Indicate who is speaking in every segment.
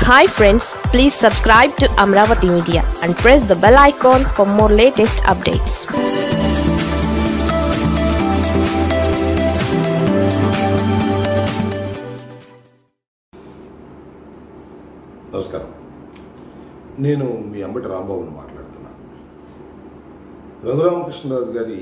Speaker 1: hi friends please subscribe to Amaravati media and press the bell icon for more latest updates
Speaker 2: నమస్కారం నేను మీ అంబటి రాంబాబుని మాట్లాడుతున్నాను రఘురామకృష్ణరాజు గారి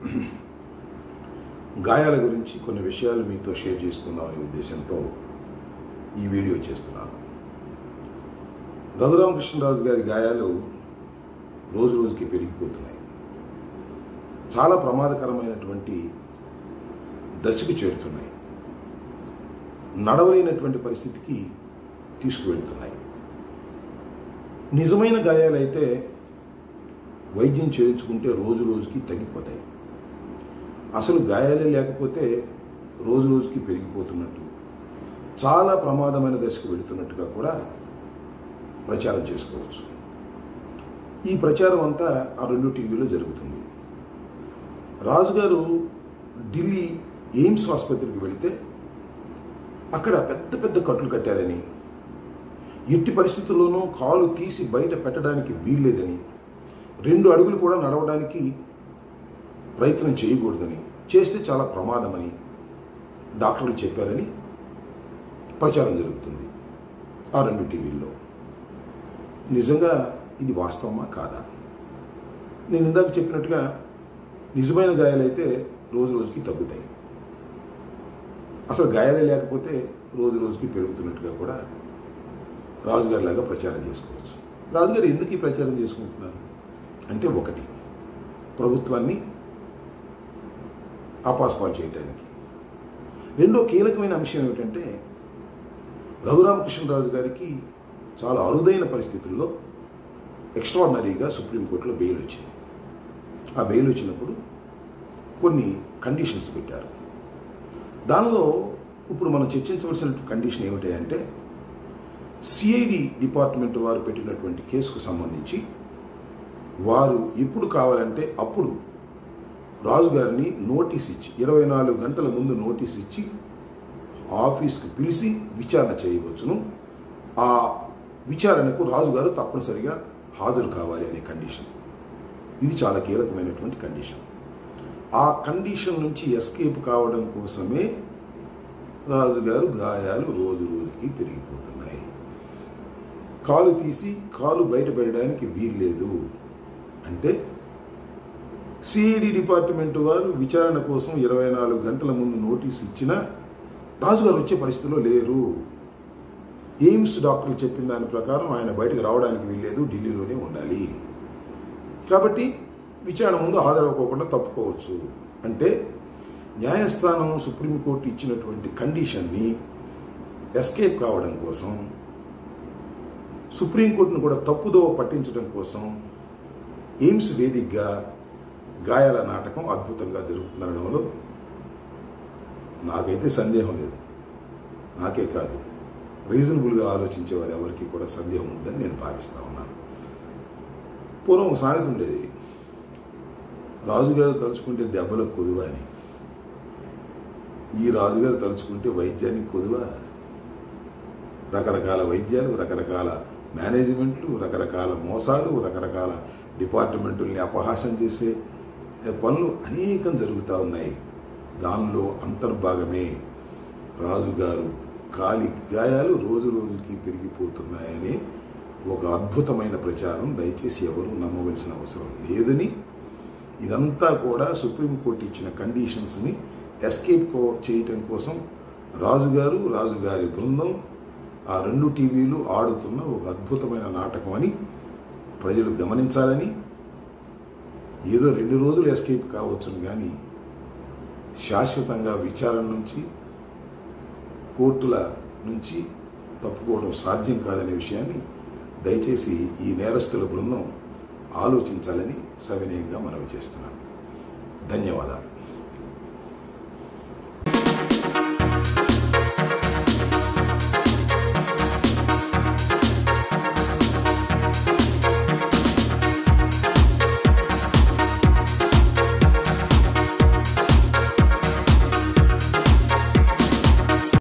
Speaker 2: గాయాల గురించి కొన్ని విషయాలు మీతో షేర్ చేసుకుందామనే ఉద్దేశంతో ఈ వీడియో చేస్తున్నాను రఘురామకృష్ణరాజు గారి గాయాలు రోజు రోజుకి పెరిగిపోతున్నాయి చాలా ప్రమాదకరమైనటువంటి దశకు చేరుతున్నాయి నడవలేనటువంటి పరిస్థితికి తీసుకువెళ్తున్నాయి నిజమైన గాయాలైతే వైద్యం చేయించుకుంటే రోజు రోజుకి తగ్గిపోతాయి అసలు గాయాలే లేకపోతే రోజు రోజుకి పెరిగిపోతున్నట్టు చాలా ప్రమాదమైన దశకు వెళుతున్నట్టుగా కూడా ప్రచారం చేసుకోవచ్చు ఈ ప్రచారం అంతా ఆ రెండు టీవీలో జరుగుతుంది రాజుగారు ఢిల్లీ ఎయిమ్స్ ఆసుపత్రికి వెళితే అక్కడ పెద్ద పెద్ద కట్లు కట్టారని ఎట్టి పరిస్థితుల్లోనూ కాలు తీసి బయట పెట్టడానికి వీల్లేదని రెండు అడుగులు కూడా నడవడానికి ప్రయత్నం చేయకూడదని చేస్తే చాలా ప్రమాదమని డాక్టర్లు చెప్పారని ప్రచారం జరుగుతుంది ఆ రెండు టీవీల్లో నిజంగా ఇది వాస్తవమా కాదా నేను ఇందాక చెప్పినట్టుగా నిజమైన గాయాలైతే రోజు రోజుకి తగ్గుతాయి అసలు గాయాలే లేకపోతే రోజు రోజుకి పెరుగుతున్నట్టుగా కూడా రాజుగారి లాగా ప్రచారం చేసుకోవచ్చు రాజుగారు ఎందుకు ఈ ప్రచారం చేసుకుంటున్నారు అంటే ఒకటి ప్రభుత్వాన్ని ఆపాస్పాలు చేయటానికి రెండో కీలకమైన అంశం ఏమిటంటే రఘురామకృష్ణరాజు గారికి చాలా అరుదైన పరిస్థితుల్లో ఎక్స్ట్రాడినరీగా సుప్రీంకోర్టులో బెయిల్ వచ్చింది ఆ బెయిల్ వచ్చినప్పుడు కొన్ని కండిషన్స్ పెట్టారు దానిలో ఇప్పుడు మనం చర్చించవలసిన కండిషన్ ఏమిటి అంటే సిఐడి డిపార్ట్మెంట్ వారు పెట్టినటువంటి కేసుకు సంబంధించి వారు ఎప్పుడు కావాలంటే అప్పుడు రాజుగారిని నోటీస్ ఇచ్చి ఇరవై నాలుగు గంటల ముందు నోటీస్ ఇచ్చి ఆఫీస్కి పిలిచి విచారణ చేయవచ్చును ఆ విచారణకు రాజుగారు తప్పనిసరిగా హాజరు కావాలి అనే కండిషన్ ఇది చాలా కీలకమైనటువంటి కండిషన్ ఆ కండిషన్ నుంచి ఎస్కేప్ కావడం కోసమే రాజుగారు గాయాలు రోజు రోజుకి పెరిగిపోతున్నాయి కాలు తీసి కాలు బయట పెట్టడానికి వీల్లేదు అంటే సిఐడి డిపార్ట్మెంట్ వారు విచారణ కోసం ఇరవై నాలుగు గంటల ముందు నోటీస్ ఇచ్చినా రాజుగారు వచ్చే పరిస్థితిలో లేరు ఎయిమ్స్ డాక్టర్లు చెప్పిన దాని ప్రకారం ఆయన బయటకు రావడానికి వీల్లేదు ఢిల్లీలోనే ఉండాలి కాబట్టి విచారణ ముందు హాజరవ్వకోకుండా తప్పుకోవచ్చు అంటే న్యాయస్థానం సుప్రీంకోర్టు ఇచ్చినటువంటి కండిషన్ని ఎస్కేప్ కావడం కోసం సుప్రీంకోర్టును కూడా తప్పుదోవ పట్టించడం కోసం ఎయిమ్స్ వేదికగా గాయాల నాటకం అద్భుతంగా జరుగుతుందనడంలో నాకైతే సందేహం లేదు నాకే కాదు రీజనబుల్గా ఆలోచించే వారు ఎవరికి కూడా సందేహం ఉందని నేను భావిస్తా ఉన్నాను పూర్వం ఒక సామెత ఉండేది రాజుగారు తలుచుకుంటే దెబ్బలకు కొదువ అని ఈ రాజుగారు తలుచుకుంటే వైద్యానికి కొదువ రకరకాల వైద్యాలు రకరకాల మేనేజ్మెంట్లు రకరకాల మోసాలు రకరకాల డిపార్ట్మెంటుల్ని అపహాసం చేసే పనులు అనేకం జరుగుతూ ఉన్నాయి దానిలో అంతర్భాగమే రాజుగారు కాలి గాయాలు రోజు రోజుకి పెరిగిపోతున్నాయని ఒక అద్భుతమైన ప్రచారం దయచేసి ఎవరూ నమ్మవలసిన అవసరం లేదని ఇదంతా కూడా సుప్రీంకోర్టు ఇచ్చిన కండిషన్స్ని ఎస్కేప్ చేయటం కోసం రాజుగారు రాజుగారి బృందం ఆ రెండు టీవీలు ఆడుతున్న ఒక అద్భుతమైన నాటకం అని ప్రజలు గమనించాలని ఏదో రెండు రోజులు ఎస్కేప్ కావచ్చును కానీ శాశ్వతంగా విచారణ నుంచి కోర్టుల నుంచి తప్పుకోవడం సాధ్యం కాదనే విషయాన్ని దయచేసి ఈ నేరస్తుల బృందం ఆలోచించాలని సవినయంగా మనవి చేస్తున్నాను ధన్యవాదాలు